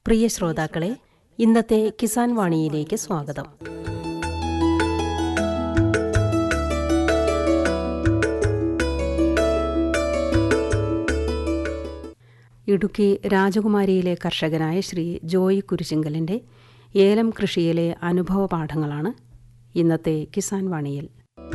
പ്രിയ ശ്രോതാക്കളെ ഇന്നത്തെ കിസാൻ വാണിയിലേക്ക് സ്വാഗതം ഇടുക്കി രാജകുമാരിയിലെ കർഷകനായ ശ്രീ ജോയി കുരിശിങ്കലിന്റെ ഏലം കൃഷിയിലെ അനുഭവ പാഠങ്ങളാണ് ഇന്നത്തെ കിസാൻ വാണിയിൽ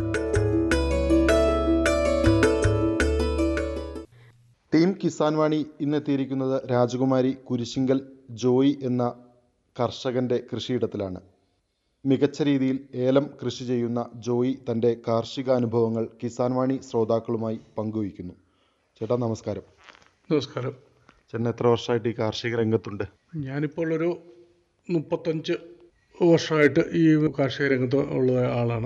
ടീം കിസാൻ വാണി ഇന്നെത്തിയിരിക്കുന്നത് രാജകുമാരി കുരിശിങ്കൽ ജോയി എന്ന കർഷകന്റെ കൃഷിയിടത്തിലാണ് മികച്ച രീതിയിൽ ഏലം കൃഷി ചെയ്യുന്ന ജോയി തൻ്റെ കാർഷിക അനുഭവങ്ങൾ കിസാൻ വാണി ശ്രോതാക്കളുമായി പങ്കുവയ്ക്കുന്നു ചേട്ടാ നമസ്കാരം നമസ്കാരം ചേട്ടൻ എത്ര വർഷമായിട്ട് ഈ കാർഷിക രംഗത്തുണ്ട് ഞാനിപ്പോൾ ഒരു മുപ്പത്തഞ്ച് വർഷമായിട്ട് ഈ കാർഷിക രംഗത്ത് ഉള്ള ആളാണ്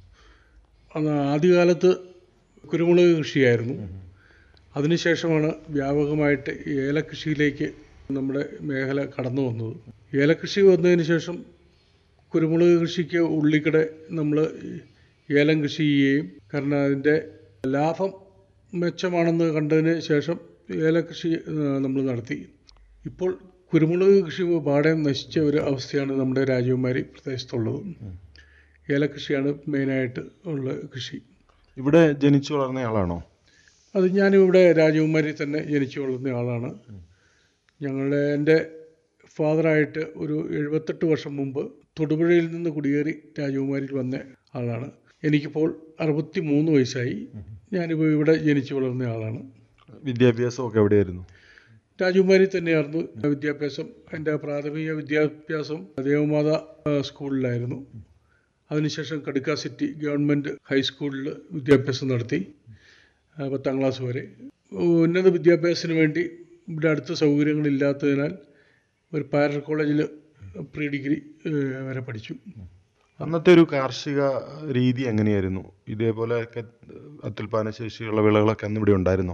അന്ന് ആദ്യകാലത്ത് കുരുമുളക് കൃഷിയായിരുന്നു അതിനുശേഷമാണ് വ്യാപകമായിട്ട് ഈ ഏലകൃഷിയിലേക്ക് നമ്മുടെ മേഖല കടന്നു വന്നത് ഏലകൃഷി വന്നതിന് ശേഷം കുരുമുളക് കൃഷിക്ക് ഉള്ളിക്കട നമ്മൾ ഏലം കൃഷി ചെയ്യുകയും കാരണം അതിൻ്റെ ലാഭം മെച്ചമാണെന്ന് കണ്ടതിന് ശേഷം ഏലകൃഷി നമ്മൾ നടത്തി ഇപ്പോൾ കുരുമുളക് കൃഷി പാടെ നശിച്ച ഒരു അവസ്ഥയാണ് നമ്മുടെ രാജകുമാരി പ്രദേശത്തുള്ളത് ഏലകൃഷിയാണ് മെയിനായിട്ട് ഉള്ള കൃഷി ഇവിടെ ജനിച്ചു വളർന്ന ആളാണോ അത് ഞാനിവിടെ രാജകുമാരി തന്നെ ജനിച്ചു വളർന്ന ആളാണ് ഞങ്ങളുടെ എൻ്റെ ഫാദറായിട്ട് ഒരു എഴുപത്തെട്ട് വർഷം മുമ്പ് തൊടുപുഴയിൽ നിന്ന് കുടിയേറി രാജകുമാരിയിൽ വന്ന ആളാണ് എനിക്കിപ്പോൾ അറുപത്തി മൂന്ന് വയസ്സായി ഞാനിപ്പോൾ ഇവിടെ ജനിച്ചു വളർന്ന ആളാണ് വിദ്യാഭ്യാസമൊക്കെ എവിടെയായിരുന്നു രാജകുമാരി തന്നെയായിരുന്നു വിദ്യാഭ്യാസം എൻ്റെ പ്രാഥമിക വിദ്യാഭ്യാസം ദേവമാത ആ, സ്കൂളിലായിരുന്നു അതിനുശേഷം കടുക്ക സിറ്റി ഗവൺമെൻറ് ഹൈസ്കൂളിൽ വിദ്യാഭ്യാസം നടത്തി ആ, പത്താം ക്ലാസ് വരെ ഉന്നത വിദ്യാഭ്യാസത്തിന് വേണ്ടി ഇവിടെ അടുത്ത സൗകര്യങ്ങളില്ലാത്തതിനാൽ ഒരു പാരൽ കോളേജിൽ പ്രീ ഡിഗ്രി ഏ, വരെ പഠിച്ചു അന്നത്തെ ഒരു കാർഷിക രീതി എങ്ങനെയായിരുന്നു ഇതേപോലെയൊക്കെ അത്യുൽപാദന ശേഷിയുള്ള വിളകളൊക്കെ അന്ന് ഇവിടെ ഉണ്ടായിരുന്നോ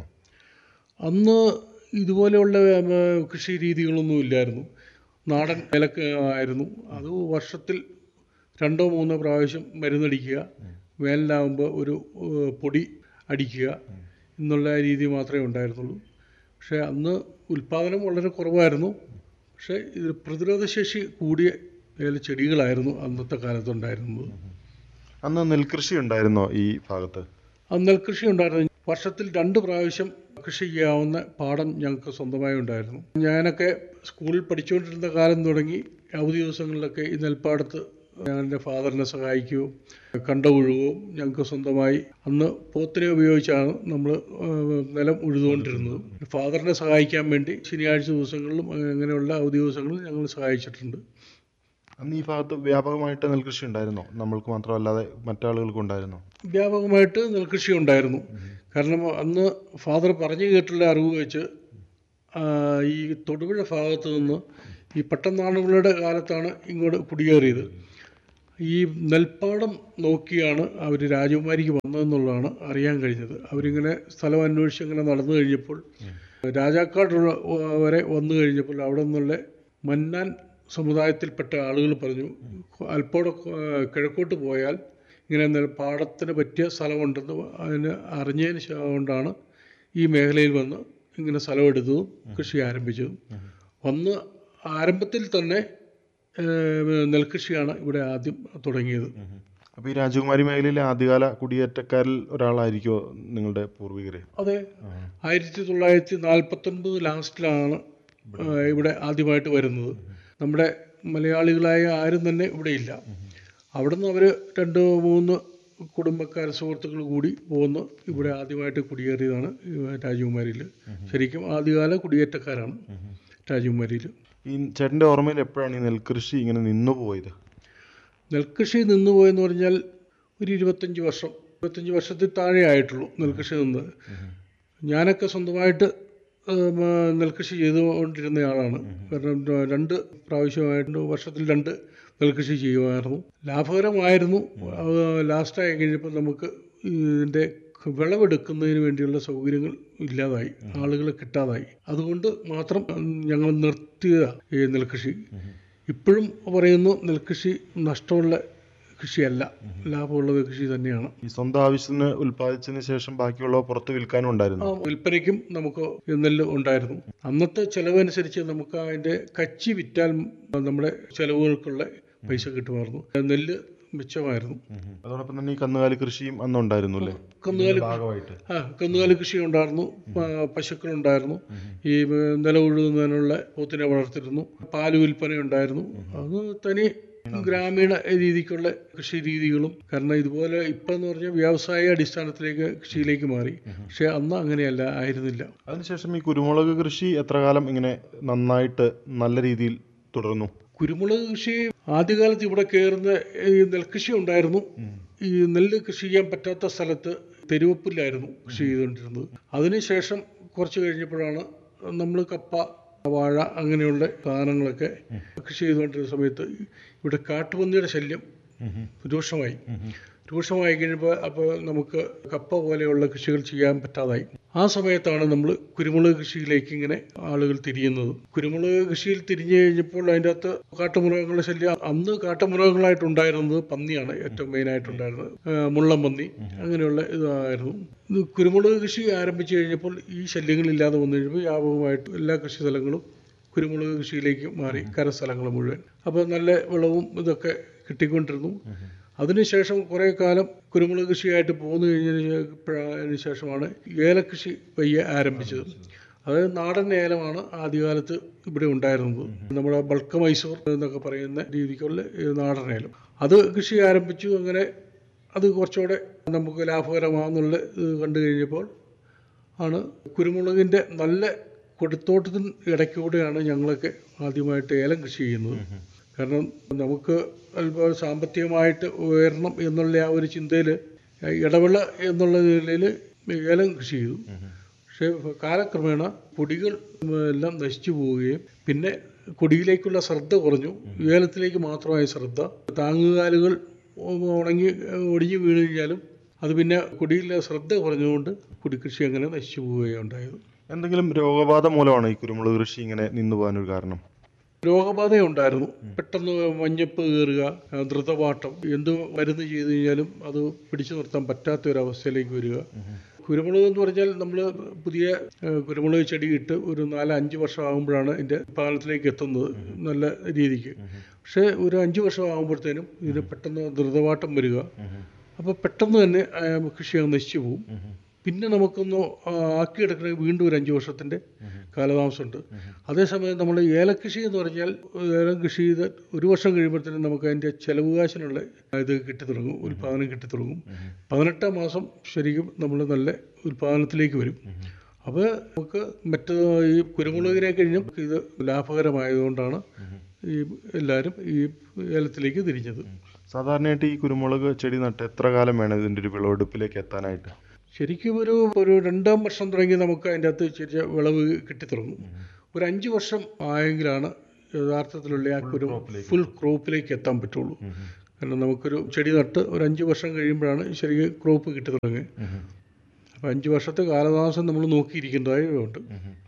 അന്ന് ഇതുപോലെയുള്ള ഉം, കൃഷി രീതികളൊന്നും ഇല്ലായിരുന്നു നാടൻ വിലക്ക് ആയിരുന്നു അത് വർഷത്തിൽ രണ്ടോ മൂന്നോ പ്രാവശ്യം മരുന്നടിക്കുക വേനലാകുമ്പോൾ ഒരു ഏഹ്, പൊടി അടിക്കുക എന്നുള്ള രീതി മാത്രമേ ഉണ്ടായിരുന്നുള്ളൂ പക്ഷേ അന്ന് ഉൽപ്പാദനം വളരെ കുറവായിരുന്നു പക്ഷേ ഇത് പ്രതിരോധശേഷി കൂടിയ ഏല ചെടികളായിരുന്നു അന്നത്തെ കാലത്തുണ്ടായിരുന്നത് അന്ന് നെൽകൃഷി ഉണ്ടായിരുന്നോ ഈ ഭാഗത്ത് അന്ന് നെൽകൃഷി ഉണ്ടായിരുന്നു വർഷത്തിൽ രണ്ട് പ്രാവശ്യം കൃഷി ചെയ്യാവുന്ന പാടം ഞങ്ങൾക്ക് സ്വന്തമായി ഉണ്ടായിരുന്നു ഞാനൊക്കെ സ്കൂളിൽ പഠിച്ചുകൊണ്ടിരുന്ന കാലം തുടങ്ങി അവധി ദിവസങ്ങളിലൊക്കെ ഈ നെൽപ്പാടത്ത് ഞാൻ എൻ്റെ ഫാദറിനെ സഹായിക്കുകയും കണ്ട ഉഴുകവും ഞങ്ങൾക്ക് സ്വന്തമായി അന്ന് പോത്തിനെ ഉപയോഗിച്ചാണ് നമ്മൾ നിലം ഉഴുതുകൊണ്ടിരുന്നത് ഫാദറിനെ സഹായിക്കാൻ വേണ്ടി ശനിയാഴ്ച ദിവസങ്ങളിലും അങ്ങനെയുള്ള അവധി ദിവസങ്ങളിൽ ഞങ്ങൾ സഹായിച്ചിട്ടുണ്ട് അന്ന് ഈ ഭാഗത്ത് വ്യാപകമായിട്ട് നെൽകൃഷി ഉണ്ടായിരുന്നോ നമ്മൾക്ക് മാത്രമല്ലാതെ മറ്റാളുകൾക്കും ഉണ്ടായിരുന്നോ വ്യാപകമായിട്ട് നെൽകൃഷി ഉണ്ടായിരുന്നു കാരണം അന്ന് ഫാദർ പറഞ്ഞു കേട്ടുള്ള അറിവ് വെച്ച് ആ, ഈ തൊടുപുഴ ഭാഗത്ത് നിന്ന് ഈ പട്ടനാടുകളുടെ കാലത്താണ് ഇങ്ങോട്ട് കുടിയേറിയത് ഈ നെൽപ്പാടം നോക്കിയാണ് അവർ രാജകുമാരിക്ക് വന്നതെന്നുള്ളതാണ് അറിയാൻ കഴിഞ്ഞത് അവരിങ്ങനെ സ്ഥലം അന്വേഷിച്ച് ഇങ്ങനെ നടന്നു കഴിഞ്ഞപ്പോൾ രാജാക്കാട് വരെ വന്നു കഴിഞ്ഞപ്പോൾ അവിടെ നിന്നുള്ള മന്നാൻ സമുദായത്തിൽപ്പെട്ട ആളുകൾ പറഞ്ഞു അല്പോടെ ഏഹ്, കിഴക്കോട്ട് പോയാൽ ഇങ്ങനെ നെൽ പാടത്തിന് പറ്റിയ സ്ഥലമുണ്ടെന്ന് അതിന് അറിഞ്ഞതിന് ശേ- കൊണ്ടാണ് ഈ മേഖലയിൽ വന്ന് ഇങ്ങനെ സ്ഥലമെടുത്തതും കൃഷി ആരംഭിച്ചതും വന്ന് ആരംഭത്തിൽ തന്നെ ഏഹ്, നെൽകൃഷിയാണ് ഇവിടെ ആദ്യം തുടങ്ങിയത് അപ്പോൾ ഈ രാജകുമാരി മേഖലയിലെ ആദ്യകാല കുടിയേറ്റക്കാരിൽ ഒരാളായിരിക്കുമോ നിങ്ങളുടെ പൂർവികരെ അതെ ആയിരത്തി തൊള്ളായിരത്തി നാൽപ്പത്തൊൻപത് ലാസ്റ്റിലാണ് ഏഹ്, ഇവിടെ ആദ്യമായിട്ട് വരുന്നത് നമ്മുടെ മലയാളികളായ ആരും തന്നെ ഇവിടെ ഇല്ല അവിടുന്ന് അവർ രണ്ട് മൂന്ന് കുടുംബക്കാർ സുഹൃത്തുക്കൾ കൂടി പോന്ന് ഇവിടെ ആദ്യമായിട്ട് കുടിയേറിയതാണ് ഈ രാജകുമാരിയിൽ ശരിക്കും ആദ്യകാല കുടിയേറ്റക്കാരാണ് രാജകുമാരിയിൽ ഈ ചേട്ടൻ്റെ ഓർമ്മയിൽ എപ്പോഴാണ് ഈ നെൽകൃഷി ഇങ്ങനെ നിന്നു പോയത് നെൽകൃഷി നിന്നുപോയെന്ന് പറഞ്ഞാൽ ഒരു ഇരുപത്തഞ്ച് വർഷം ഇരുപത്തഞ്ച് വർഷത്തിൽ താഴെ ആയിട്ടുള്ളൂ നെൽകൃഷി നിന്ന് ഞാനൊക്കെ സ്വന്തമായിട്ട് ഉം, ആ, നെൽകൃഷി ചെയ്തുകൊണ്ടിരുന്ന ആളാണ് കാരണം ര- രണ്ട് പ്രാവശ്യമായിട്ട് വർഷത്തിൽ രണ്ട് നെൽകൃഷി ചെയ്യുമായിരുന്നു ലാഭകരമായിരുന്നു അത് ലാസ്റ്റായി കഴിഞ്ഞപ്പോൾ നമുക്ക് ഇതിൻ്റെ വിളവെടുക്കുന്നതിന് വേണ്ടിയുള്ള സൗകര്യങ്ങൾ ഇല്ലാതായി ആളുകളെ കിട്ടാതായി അതുകൊണ്ട് മാത്രം ഉം, ഞങ്ങൾ നിർത്തിയ ഈ നെൽകൃഷി ഇപ്പോഴും പറയുന്നു നെൽകൃഷി നഷ്ടമുള്ള കൃഷിയല്ല ലാഭമുള്ളത് കൃഷി തന്നെയാണ് ഈ സ്വന്തം ആവശ്യത്തിന് ഉൽപ്പാദിച്ചതിന് ശേഷം ബാക്കിയുള്ളവ പുറത്ത് വിൽക്കാനും ആ ഉണ്ടായിരുന്നു വിൽപ്പനയ്ക്കും നമുക്ക് നെല്ല് ഉണ്ടായിരുന്നു അന്നത്തെ ചെലവനുസരിച്ച് നമുക്ക് അതിൻ്റെ കച്ചി വിറ്റാൽ നമ്മുടെ ചെലവുകൾക്കുള്ള പൈസ കിട്ടുമായിരുന്നു നെല്ല് മിച്ചമായിരുന്നു അതോടൊപ്പം തന്നെ ഈ കന്നുകാലി കൃഷിയും അന്നുണ്ടായിരുന്നു അല്ലേ കന്നുകാലി ഭാഗമായിട്ട് ആ കന്നുകാലി കൃഷി ഉണ്ടായിരുന്നു പ- പശുക്കളുണ്ടായിരുന്നു ഈ നില ഉഴുതുന്നതിനുള്ള പോത്തിനെ വളർത്തിരുന്നു പാല് വിൽപ്പന ഉണ്ടായിരുന്നു അത് തനി ഗ്രാമീണ രീതിക്കുള്ള കൃഷി രീതികളും കാരണം ഇതുപോലെ ഇപ്പം എന്ന് പറഞ്ഞാൽ വ്യവസായ അടിസ്ഥാനത്തിലേക്ക് കൃഷിയിലേക്ക് മാറി പക്ഷെ അന്ന് അങ്ങനെയല്ല ആയിരുന്നില്ല അതിനുശേഷം ഈ കുരുമുളക് കൃഷി എത്ര കാലം ഇങ്ങനെ നന്നായിട്ട് നല്ല രീതിയിൽ തുടർന്നു കുരുമുളക് കൃഷി ആദ്യകാലത്ത് ഇവിടെ കയറുന്ന ഈ നെൽകൃഷി ഉണ്ടായിരുന്നു ഈ നെല്ല് കൃഷി ചെയ്യാൻ പറ്റാത്ത സ്ഥലത്ത് തെരുവപ്പില്ലായിരുന്നു കൃഷി ചെയ്തുകൊണ്ടിരുന്നത് അതിനുശേഷം കുറച്ച് കഴിഞ്ഞപ്പോഴാണ് നമ്മൾ കപ്പ വാഴ അങ്ങനെയുള്ള സാധനങ്ങളൊക്കെ കൃഷി ചെയ്തുകൊണ്ടിരുന്ന സമയത്ത് ഇവിടെ കാട്ടുപന്നിയുടെ ശല്യം രൂക്ഷമായി രൂക്ഷമായി കഴിഞ്ഞപ്പോൾ അപ്പോൾ നമുക്ക് കപ്പ പോലെയുള്ള കൃഷികൾ ചെയ്യാൻ പറ്റാതായി ആ സമയത്താണ് നമ്മൾ കുരുമുളക് കൃഷിയിലേക്ക് ഇങ്ങനെ ആളുകൾ തിരിയുന്നത് കുരുമുളക് കൃഷിയിൽ തിരിഞ്ഞു കഴിഞ്ഞപ്പോൾ അതിൻ്റെ അകത്ത് കാട്ടുമൃഗങ്ങളുടെ ശല്യം അന്ന് കാട്ടുമൃഗങ്ങളായിട്ടുണ്ടായിരുന്നത് പന്നിയാണ് ഏറ്റവും മെയിനായിട്ടുണ്ടായിരുന്നത് ആ, മുള്ളം പന്നി അങ്ങനെയുള്ള ഇതായിരുന്നു ഇത് കുരുമുളക് കൃഷി ആരംഭിച്ചു കഴിഞ്ഞപ്പോൾ ഈ ശല്യങ്ങളില്ലാതെ വന്നു കഴിഞ്ഞപ്പോൾ വ്യാപകമായിട്ട് എല്ലാ കൃഷി സ്ഥലങ്ങളും കുരുമുളക് കൃഷിയിലേക്ക് മാറി കരസ്ഥലങ്ങൾ മുഴുവൻ അപ്പോൾ നല്ല വിളവും ഇതൊക്കെ കിട്ടിക്കൊണ്ടിരുന്നു അതിനുശേഷം കുറേ കാലം കുരുമുളക് കൃഷിയായിട്ട് പോന്നു കഴിഞ്ഞതിന് ശേഷമാണ് ഏലകൃഷി പയ്യെ ആരംഭിച്ചത് അതായത് നാടൻ ഏലമാണ് ആദ്യകാലത്ത് ഇവിടെ ഉണ്ടായിരുന്നത് നമ്മുടെ ബൾക്ക് മൈസൂർ എന്നൊക്കെ പറയുന്ന രീതിക്കുള്ള ഈ നാടൻ ഏലം അത് കൃഷി ആരംഭിച്ചു അങ്ങനെ അത് കുറച്ചുകൂടെ നമുക്ക് ലാഭകരമാണെന്നുള്ള ഇത് കണ്ടു കഴിഞ്ഞപ്പോൾ ആണ് കുരുമുളകിൻ്റെ നല്ല കൊടുത്തോട്ടത്തിന് ഇടയ്ക്കൂടെയാണ് ഞങ്ങളൊക്കെ ആദ്യമായിട്ട് ഏലം കൃഷി ചെയ്യുന്നത് കാരണം നമുക്ക് അല്പം സാമ്പത്തികമായിട്ട് ഉയരണം എന്നുള്ള ആ ഒരു ചിന്തയിൽ ഇടവിള എന്നുള്ള നിലയിൽ ഏലം കൃഷി ചെയ്തു പക്ഷേ കാലക്രമേണ കൊടികൾ എല്ലാം നശിച്ചു പോവുകയും പിന്നെ കൊടിയിലേക്കുള്ള ശ്രദ്ധ കുറഞ്ഞു ഏലത്തിലേക്ക് മാത്രമായ ശ്രദ്ധ താങ്ങുകാലുകൾ ഉണങ്ങി ഒടിഞ്ഞു വീണ് കഴിഞ്ഞാലും അത് പിന്നെ കൊടിയിലെ ശ്രദ്ധ കുറഞ്ഞുകൊണ്ട് കൊടിക്കൃഷി അങ്ങനെ നശിച്ചു പോവുകയാണ് ഉണ്ടായത് എന്തെങ്കിലും രോഗബാധ മൂലമാണ് ഈ കുരുമുളക് കൃഷി ഇങ്ങനെ നിന്നു പോകാനൊരു കാരണം രോഗബാധയുണ്ടായിരുന്നു പെട്ടെന്ന് മഞ്ഞപ്പ് കയറുക ആ, ധൃതപാഠം എന്ത് മരുന്ന് ചെയ്തു കഴിഞ്ഞാലും അത് പിടിച്ചു നിർത്താൻ പറ്റാത്ത ഒരു അവസ്ഥയിലേക്ക് വരിക കുരുമുളക് എന്ന് പറഞ്ഞാൽ നമ്മൾ പുതിയ ആ, കുരുമുളക് ചെടി ഇട്ട് ഒരു നാല് അഞ്ച് വർഷം ആകുമ്പോഴാണ് ഇതിൻ്റെ പാലത്തിലേക്ക് എത്തുന്നത് നല്ല രീതിക്ക് പക്ഷേ ഒരു അഞ്ച് വർഷം ആകുമ്പോഴത്തേനും ഇതിന് പെട്ടെന്ന് ധൃതപാഠം വരിക അപ്പോൾ പെട്ടെന്ന് തന്നെ ആ, കൃഷി അങ്ങ് നശിച്ചു പോകും പിന്നെ നമുക്കൊന്ന് ആ, ആക്കിയെടുക്കണമെങ്കിൽ വീണ്ടും ഒരു അഞ്ച് വർഷത്തിൻ്റെ കാലതാമസമുണ്ട് അതേസമയം നമ്മൾ ഏലകൃഷി എന്ന് പറഞ്ഞാൽ ഏലം കൃഷി ചെയ്ത് ഒരു വർഷം കഴിയുമ്പോഴത്തേനും നമുക്ക് അതിൻ്റെ ചെലവ് കാശിനുള്ള ഇത് കിട്ടിത്തുടങ്ങും ഉൽപ്പാദനം കിട്ടിത്തുടങ്ങും പതിനെട്ടാം മാസം ശരിക്കും നമ്മൾ നല്ല ഉൽപ്പാദനത്തിലേക്ക് വരും അപ്പോൾ നമുക്ക് മറ്റ് ഈ കുരുമുളകിനെ കഴിഞ്ഞും ഇത് ലാഭകരമായതുകൊണ്ടാണ് ഈ എല്ലാവരും ഈ ഏലത്തിലേക്ക് തിരിഞ്ഞത് സാധാരണയായിട്ട് ഈ കുരുമുളക് ചെടി നട്ട് എത്ര കാലം വേണം ഇതിൻ്റെ ഒരു വിളവെടുപ്പിലേക്ക് എത്താനായിട്ട് ശരിക്കും ഒരു ഒരു രണ്ടാം വർഷം തുടങ്ങി നമുക്ക് അതിൻ്റെ അകത്ത് ചെറിയ വിളവ് കിട്ടിത്തുടങ്ങും ഒരു അഞ്ച് വർഷം ആയെങ്കിലാണ് യഥാർത്ഥത്തിലുള്ള ആ ഒരു ഫുൾ ക്രോപ്പിലേക്ക് എത്താൻ പറ്റുള്ളൂ കാരണം നമുക്കൊരു ചെടി നട്ട് ഒരു അഞ്ച് വർഷം കഴിയുമ്പോഴാണ് ശരിക്കും ക്രോപ്പ് കിട്ടി തുടങ്ങുക അപ്പോൾ അഞ്ച് വർഷത്തെ കാലതാമസം നമ്മൾ നോക്കിയിരിക്കേണ്ടതായുണ്ട്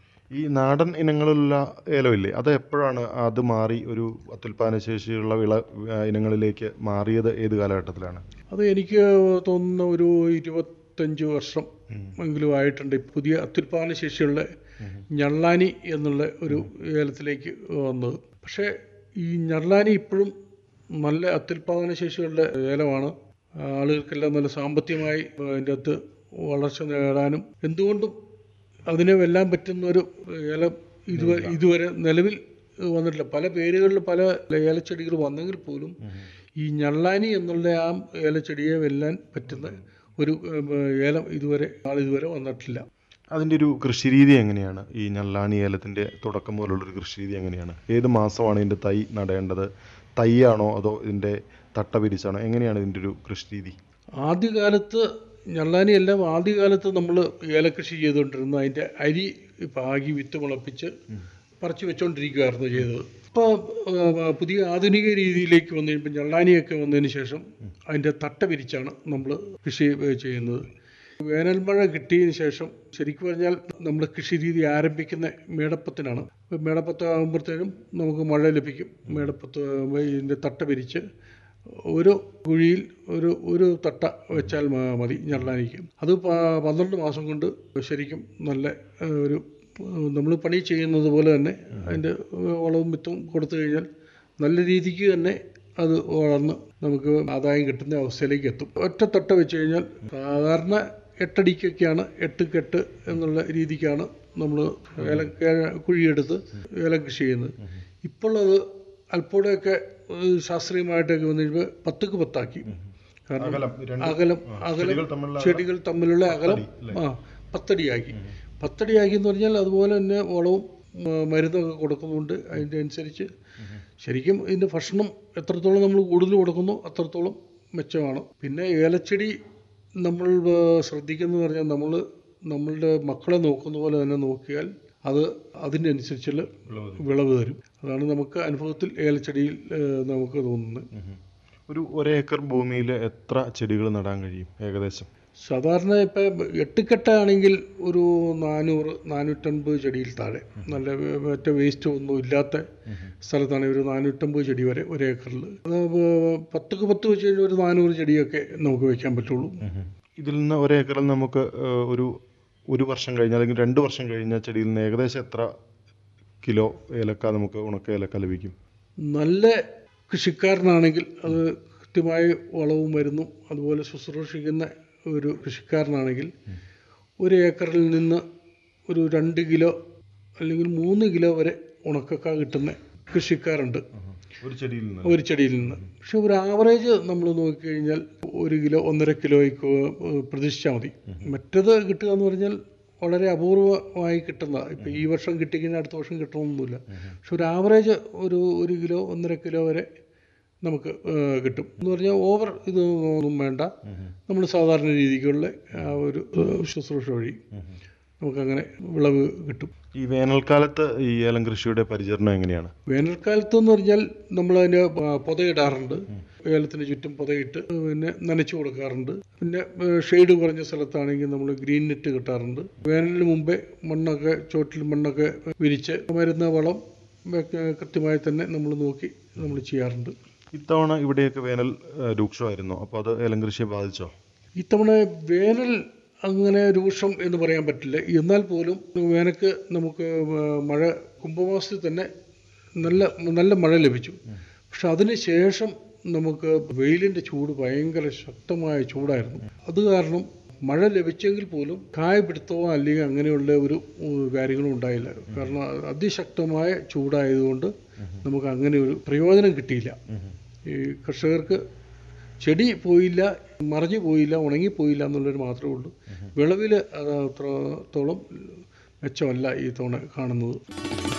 ഈ നാടൻ ഇനങ്ങളിലുള്ള ഏലമില്ലേ അത് എപ്പോഴാണ് അത് മാറി ഒരു അത്യുൽപാദന ശേഷിയുള്ള വിള ആ, ഇനങ്ങളിലേക്ക് മാറിയത് ഏത് കാലഘട്ടത്തിലാണ് അത് എനിക്ക് തോന്നുന്ന ഒരു ഇരുപത്തഞ്ച് വർഷം എങ്കിലും ആയിട്ടുണ്ട് ഈ പുതിയ അത്യുൽപാദന ശേഷിയുള്ള ഞള്ളാനി എന്നുള്ള ഒരു ഏലത്തിലേക്ക് വന്നത് പക്ഷേ ഈ ഞള്ളാനി ഇപ്പോഴും നല്ല അത്യുൽപാദന ശേഷിയുള്ള ഏലമാണ് ആളുകൾക്കെല്ലാം നല്ല സാമ്പത്തികമായി അതിൻ്റെ അകത്ത് വളർച്ച നേടാനും എന്തുകൊണ്ടും അതിനെ വെല്ലാൻ പറ്റുന്ന ഒരു ഏലം ഇതുവരെ ഇതുവരെ നിലവിൽ വന്നിട്ടില്ല പല പേരുകളിൽ പല ഏലച്ചെടികൾ വന്നെങ്കിൽ പോലും ഈ ഞള്ളാനി എന്നുള്ള ആ ഏലച്ചെടിയെ വെല്ലാൻ പറ്റുന്ന ഒരു ഏം, ഏലം ഇതുവരെ ആളിതുവരെ വന്നിട്ടില്ല അതിൻ്റെ ഒരു കൃഷിരീതി എങ്ങനെയാണ് ഈ ഞള്ളാണി ഏലത്തിൻ്റെ തുടക്കം മുതലുള്ളൊരു കൃഷിരീതി എങ്ങനെയാണ് ഏത് മാസമാണ് ഇതിൻ്റെ തൈ നടേണ്ടത് തൈയാണോ അതോ ഇതിൻ്റെ തട്ട പിരിച്ചാണോ എങ്ങനെയാണ് ഇതിൻ്റെ ഒരു കൃഷിരീതി ആദ്യകാലത്ത് ഞള്ളാനി എല്ലാം ആദ്യകാലത്ത് നമ്മൾ ഏലകൃഷി ചെയ്തുകൊണ്ടിരുന്ന അതിൻ്റെ അരി പാകി വിത്ത് മുളപ്പിച്ച് പറിച്ചു വെച്ചുകൊണ്ടിരിക്കുകയായിരുന്നു ചെയ്തത് ഇപ്പോൾ പുതിയ ആധുനിക രീതിയിലേക്ക് വന്നു കഴിയുമ്പോൾ ഞള്ളാനിയൊക്കെ വന്നതിന് ശേഷം അതിൻ്റെ തട്ട പിരിച്ചാണ് നമ്മൾ കൃഷി ഏ, ചെയ്യുന്നത് വേനൽ മഴ കിട്ടിയതിന് ശേഷം ശരിക്കും പറഞ്ഞാൽ നമ്മൾ കൃഷി രീതി ആരംഭിക്കുന്ന മേടപ്പത്തിനാണ് അപ്പോൾ മേടപ്പത്ത് ആകുമ്പോഴത്തേനും നമുക്ക് മഴ ലഭിക്കും മേടപ്പത്ത് ആകുമ്പോൾ ഇതിൻ്റെ തട്ട പിരിച്ച് ഒരു കുഴിയിൽ ഒരു ഒരു തട്ട വെച്ചാൽ മ- മതി ഞെള്ളാനിക്ക് അത് പ- പന്ത്രണ്ട് മാസം കൊണ്ട് ശരിക്കും നല്ല ഏഹ്, ഒരു നമ്മൾ പണി ചെയ്യുന്നത് പോലെ തന്നെ അതിൻ്റെ വളവും വിത്തും കൊടുത്തു കഴിഞ്ഞാൽ നല്ല രീതിക്ക് തന്നെ അത് വളർന്ന് നമുക്ക് ആദായം കിട്ടുന്ന അവസ്ഥയിലേക്ക് എത്തും ഒറ്റ തട്ട വെച്ച് കഴിഞ്ഞാൽ സാധാരണ എട്ടടിക്കൊക്കെയാണ് എട്ട് കെട്ട് എന്നുള്ള രീതിക്കാണ് നമ്മൾ ഏലം ഏ- കുഴിയെടുത്ത് ഏലം കൃഷി ചെയ്യുന്നത് ഇപ്പോൾ അത് അല്പൂടെയൊക്കെ ഏഹ്, ശാസ്ത്രീയമായിട്ടൊക്കെ വന്നു കഴിയുമ്പോൾ പത്തുക്ക് പത്താക്കി കാരണം അകലം, രണ്ട് അകലം അകലം ചെടികൾ തമ്മിലുള്ള ചെടികൾ തമ്മിലുള്ള അകലം ആ പത്തടിയാക്കി പത്തടിയാക്കി എന്ന് പറഞ്ഞാൽ അതുപോലെ തന്നെ വളവും മ- മരുന്നൊക്കെ കൊടുക്കുന്നുണ്ട് അതിൻ്റെ അനുസരിച്ച് ശരിക്കും ഇതിൻ്റെ ഭക്ഷണം എത്രത്തോളം നമ്മൾ കൂടുതൽ കൊടുക്കുന്നു അത്രത്തോളം മെച്ചമാണ് പിന്നെ ഏലച്ചെടി നമ്മൾ ആ, ശ്രദ്ധിക്കുന്നത് പറഞ്ഞാൽ നമ്മൾ നമ്മളുടെ മക്കളെ നോക്കുന്ന പോലെ തന്നെ നോക്കിയാൽ അത് അതിൻ്റെ അനുസരിച്ചുള്ള വിളവ് തരും അതാണ് നമുക്ക് അനുഭവത്തിൽ ഏലച്ചെടിയിൽ ആ, നമുക്ക് തോന്നുന്നത് ഒരു ഒരേക്കർ ഭൂമിയിൽ എത്ര ചെടികൾ നടാൻ കഴിയും ഏകദേശം സാധാരണ ഇപ്പം എട്ടുകെട്ടാണെങ്കിൽ ഒരു നാനൂറ് നാനൂറ്റൻപത് ചെടിയിൽ താഴെ നല്ല വേ- മറ്റേ വേസ്റ്റ് ഒന്നും ഇല്ലാത്ത സ്ഥലത്താണ് ഒരു നാനൂറ്റമ്പത് ചെടി വരെ ഒരു ഏക്കറിൽ അത് വ- പത്തുക്ക് പത്ത് വെച്ച് കഴിഞ്ഞാൽ ഒരു നാനൂറ് ചെടിയൊക്കെ നമുക്ക് വെക്കാൻ പറ്റുള്ളൂ ഇതിൽ നിന്ന് ഒരേക്കറിൽ നമുക്ക് ഏഹ്, ഒരു ഒരു വർഷം കഴിഞ്ഞ അല്ലെങ്കിൽ രണ്ട് വർഷം കഴിഞ്ഞ ചെടിയിൽ നിന്ന് ഏകദേശം എത്ര കിലോ ഏലക്ക നമുക്ക് ഉണക്ക ഏലക്ക ലഭിക്കും നല്ല കൃഷിക്കാരനാണെങ്കിൽ അത് കൃത്യമായി വളവും മരുന്നും അതുപോലെ ശുശ്രൂഷിക്കുന്ന ഒരു കൃഷിക്കാരനാണെങ്കിൽ ഒരു ഏക്കറിൽ നിന്ന് ഒരു രണ്ട് കിലോ അല്ലെങ്കിൽ മൂന്ന് കിലോ വരെ ഉണക്കക്ക കിട്ടുന്ന കൃഷിക്കാരുണ്ട് ഒരു ചെടിയിൽ നിന്ന് ഒരു ചെടിയിൽ നിന്ന് പക്ഷെ ഒരു ആവറേജ് നമ്മൾ നോക്കിക്കഴിഞ്ഞാൽ ഒരു കിലോ ഒന്നര കിലോയ്ക്ക് പ്രതീക്ഷിച്ചാൽ മതി മറ്റത് കിട്ടുക എന്ന് പറഞ്ഞാൽ വളരെ അപൂർവമായി കിട്ടുന്ന ഇപ്പം ഈ വർഷം കിട്ടിക്കഴിഞ്ഞാൽ അടുത്ത വർഷം കിട്ടണമെന്നൊന്നുമില്ല പക്ഷെ ഒരു ആവറേജ് ഒരു ഒരു കിലോ ഒന്നര കിലോ വരെ നമുക്ക് ഏഹ്, കിട്ടും എന്ന് പറഞ്ഞാൽ ഓവർ ഇത് ഒന്നും വേണ്ട നമ്മൾ സാധാരണ രീതിക്കുള്ള ആ ഒരു ഏഹ്, ശുശ്രൂഷ വഴി നമുക്കങ്ങനെ വിളവ് കിട്ടും ഈ വേനൽക്കാലത്ത് ഈ ഏലം കൃഷിയുടെ പരിചരണം എങ്ങനെയാണ് വേനൽക്കാലത്ത് എന്ന് പറഞ്ഞാൽ നമ്മൾ അതിന് പുതയിടാറുണ്ട് ഏലത്തിന് ചുറ്റും പുതയിട്ട് പിന്നെ നനച്ചു കൊടുക്കാറുണ്ട് പിന്നെ ഷെയ്ഡ് കുറഞ്ഞ സ്ഥലത്താണെങ്കിൽ നമ്മൾ ഗ്രീൻ നെറ്റ് കിട്ടാറുണ്ട് വേനലിന് മുമ്പേ മണ്ണൊക്കെ ചോട്ടിൽ മണ്ണൊക്കെ വിരിച്ച് മരുന്ന് വളം ഒക്കെ കൃത്യമായി തന്നെ നമ്മൾ നോക്കി നമ്മൾ ചെയ്യാറുണ്ട് ഇത്തവണ ഇവിടെയൊക്കെ വേനൽ ഏഹ്, രൂക്ഷമായിരുന്നു അപ്പോൾ അത് ഏലം കൃഷിയെ ബാധിച്ചോ ഇത്തവണ വേനൽ അങ്ങനെ രൂക്ഷം എന്ന് പറയാൻ പറ്റില്ല എന്നാൽ പോലും വേനൽക്ക് നമുക്ക് മഴ കുംഭമാസത്തിൽ തന്നെ നല്ല നല്ല മഴ ലഭിച്ചു പക്ഷെ അതിന് ശേഷം നമുക്ക് വെയിലിൻ്റെ ചൂട് ഭയങ്കര ശക്തമായ ചൂടായിരുന്നു അത് കാരണം മഴ ലഭിച്ചെങ്കിൽ പോലും കായ പിടുത്തമോ അല്ലെങ്കിൽ അങ്ങനെയുള്ള ഒരു ഉം, കാര്യങ്ങളും ഉണ്ടായില്ല കാരണം അതിശക്തമായ ചൂടായതുകൊണ്ട് നമുക്ക് അങ്ങനെ ഒരു പ്രയോജനം കിട്ടിയില്ല ഈ കർഷകർക്ക് ചെടി പോയില്ല മറിഞ്ഞു പോയില്ല ഉണങ്ങിപ്പോയില്ല എന്നുള്ളൊരു മാത്രമേ ഉള്ളൂ വിളവിൽ അത് അത്രത്തോളം മെച്ചമല്ല ഈ തവണ കാണുന്നത്